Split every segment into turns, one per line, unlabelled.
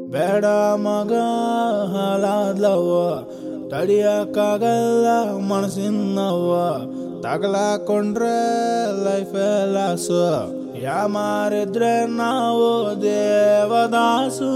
ಬೇಡ ಮಗ ಹಾಲಾದ್ಲವ್ವ ತಡಿಯಕ್ಕಾಗಲ್ಲ ಮನಸ್ಸಿನವ್ವ ತಗಲಾಕೊಂಡ್ರೆ life loss ಯಾಮಾರಿದ್ರೆ ನಾವು ದೇವದಾಸು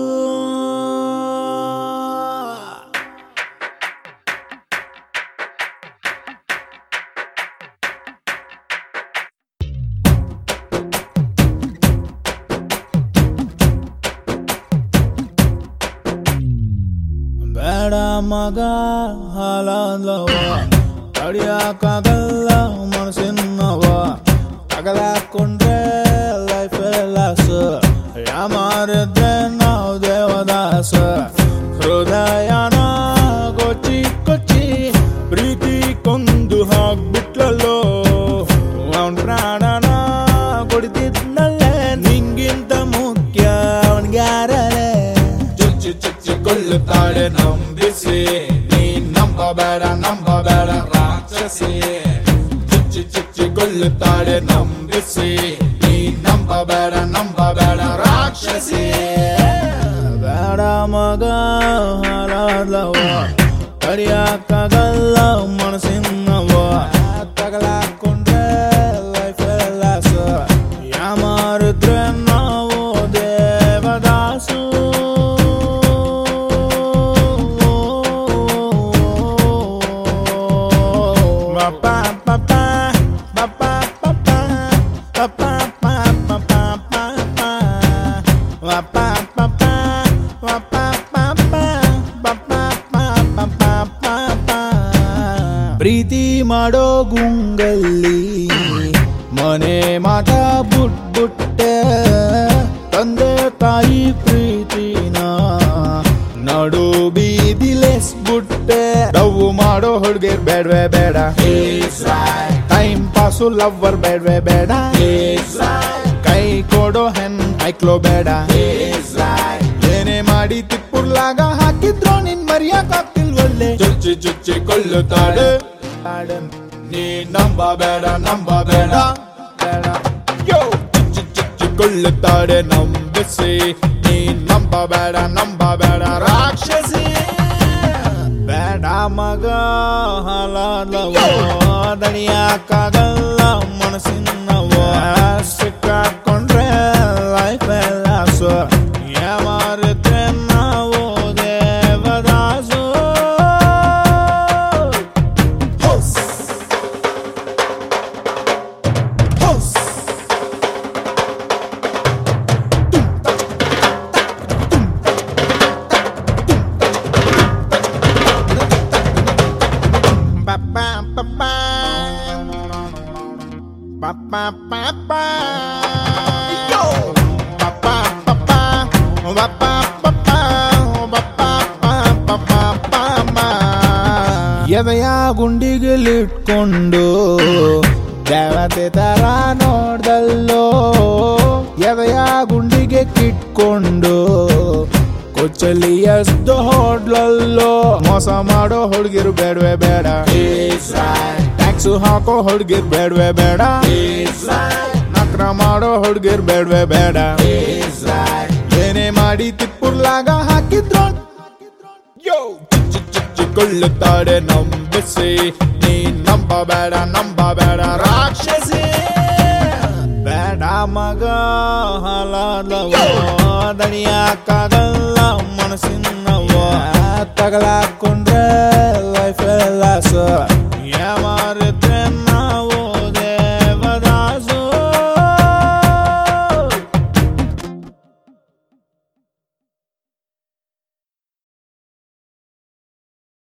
ಬೇಡ ಮಗ ಹಾಲಾದ್ಲವ್ವ ತಡಿಯಕ್ಕಾಗಲ್ಲ ಮನಸ್ಸಿನವ್ವ ತಗಲಾಕೊಂಡ್ರೆ ಲೈಫ್ ಲಾಸು ಯಾಮಾರಿದ್ರೆ ನಾವು ದೇವದಾಸ ಹೃದಯನ ಕೊಚ್ಚಿ ಕೊಚ್ಚಿ ಪ್ರೀತಿ ಕೊಂದು ಹಾಕ್ಬಿಟ್ಲಲ್ಲೋ ಅವನ್ ಪ್ರಾಣನ ಕೊಡ್ತಿದ್ನಲ್ಲೇ ನಿಂಗಿಂತ ಮುಖ್ಯ ಅವನ್ಗ್ಯಾರೇ
ಚುಚ್ಚಿ ಚುಚ್ಚಿ ಕೊಲ್ಲುತ್ತಾಳೆ ನಂಬಿಸಿ ನೀ ನಂಬಬೇಡ ನಂಬಬೇಡ ರಾಕ್ಷಸಿ ಚುಚ್ಚಿ ಚುಚ್ಚಿ ಕೊಲ್ಲುತ್ತಾಳೆ ನಂಬಿಸಿ ನೀ ನಂಬಬೇಡ ನಂಬಬೇಡ ರಾಕ್ಷಸಿ
ಬೇಡ ಮಗ ಹಾಲಾದ್ಲವ್ವ ತಡಿಯಕ್ಕಾಗಲ್ಲ ಮನಸ್ಸಿನವ್ವ ತಗಲಾಕೊಂಡ್ರೆ ಲೈಫ್ ಲಾಸ ಯಾಮಾರಿದ್ರೆ ನಾವು Devdas Ba-ba, ba-ba, ba-ba, ba-ba, ba-ba, ba-ba, ba-ba, ba. Ba-ba, ba-ba, ba-ba, ba-ba, ba-ba, ba-ba, ba-ba, ba. ಪ್ರೀತಿ ಮಾಡೋ ಗುಂಗಲ್ಲಿ ಮನೆ ಮಾಟ ಬುಟ್ಬುಟ್ಟೆ ತಂದೆ ತಾಯಿ ಪ್ರೀತಿನ ನಡು ಬೀದಿಲೆಸ್ಬಿಟ್ಟೆ ಲವ್ ಮಾಡೋ ಹುಡ್ಗಿರ್ ಬೇಡ್ವೆ ಬೇಡ ಟೈಮ್ ಪಾಸು ಲವ್ವರ್ ಬೇಡ್ವೆ ಬೇಡ ಕೈ ಕೊಡೋ ಹೆಣ್ ಐಕ್ಲೋ ಬೇಡ ಏನೇ ಮಾಡಿ ತಿಪ್ಪುರ್ಲಾಗ ಹಾಕಿದ್ರು ನಿನ್ ಮರಿಯಕ್ಕಾಗ್ತಿಲ್ವಲ್ಲೇ
ಚುಚ್ಚಿ ಚುಚ್ಚಿ ಕೊಲ್ಲುತ್ತಾಳೆ ನೀ ನಂಬಬೇಡ ನಂಬಬೇಡ
ಬೇಡ
ಯೋ ಚುಚ್ಚಿ ಚುಚ್ಚಿ ಕೊಲ್ಲುತ್ತಾಳೆ ನಂಬಿಸಿ ನೀ ನಂಬಬೇಡ ನಂಬಬೇಡ ರಾಕ್ಷಸಿ
ಬೇಡ ಮಗ ಹಾಲಾದವ ದಣಿಯಾಕಾಗಲ್ಲ ಮನಸ್ಸಿನವ ಸಿಕ್ಕಾಕೊಂಡ್ರೆ ಲೈಫ್ ಲಾಸು ಯಾಮಾರಿದ್ರೆ ನಾವು Devdas
hose hose
Ba-ba, ba-ba. Ba-ba, ba-ba.
Yo!
Ba-ba, ba-ba. Ba-ba, ba-ba. Ba-ba, ba-ba, ba-ba. ಎದೆಯ ಗುಂಡಿಗೆಲಿಟ್ಕೊಂಡು ದೇವತೆ ತರ ನೋಡ್ದಲ್ಲೋ ಎದೆಯ ಗುಂಡಿಗೆ ಕಿಟ್ಕೊಂಡು ಕೊಚ್ಚಲಿ ಎಷ್ಟು ಹೋಡ್ಲಲ್ಲೋ ಮೋಸ ಮಾಡೋ ಹುಡುಗಿರು ಬೇಡವೆ ಬೇಡ ಟ್ಯಾಕ್ಸು ಹಾಕೋ ಹುಡುಗಿರ್ ಬೇಡವೆ ಬೇಡ ನಕ್ರ ಮಾಡೋ ಹುಡುಗಿರ್ ಬೇಡವೆ ಬೇಡ ಏನೇ ಮಾಡಿ ತಿಪ್ಪುರ್ಲಾಗ ಹಾಕಿದ್ರು
ಯೋ ಚುಚ್ಚಿ ಚುಚ್ಚಿ ಕೊಲ್ಲುತ್ತಾಳೆ ನಂಬಿಸಿ ನೀ ನಂಬಬೇಡ ನಂಬಬೇಡ ರಾಕ್ಷಸಿ
ಬೇಡ ಮಗ ಹಾಲಾದವ ದಣಿಯಾಕಾಗಲ್ಲ ಮನಸ್ಸಿನವ ತಗಲಾಕೊಂಡ್ರೆ ಲೈಫ್ ಲಾಸ ಯಾಮ